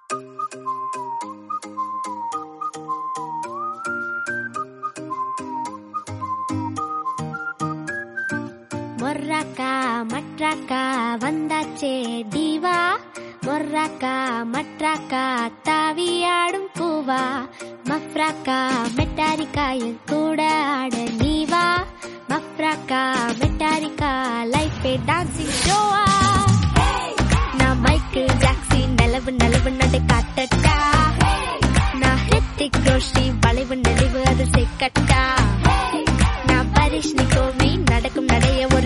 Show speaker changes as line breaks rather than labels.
மொர்ராக்கா மட்ராக்கா வந்தாச்சே தீவா மொர்ராக்கா மட்ராக்கா தாவியாடும் பூவா மஃப்ராக்கா மெட்டாரிக்கா என் கூட ஆட நீவா மஃப்ராக்கா மெட்டாரிக்கா லைஃபே டான்சிங் ஷோவா நான் மைக்கேல் ஜாக்சன் நிலவு நிலவு நடை காட்டட்டா நான் ஹித்திக் ரோஷி வளைவு நெளிவு அது செக்கட்டா நான் பரிஷ் நிக்கோமி நடக்கும் நடைய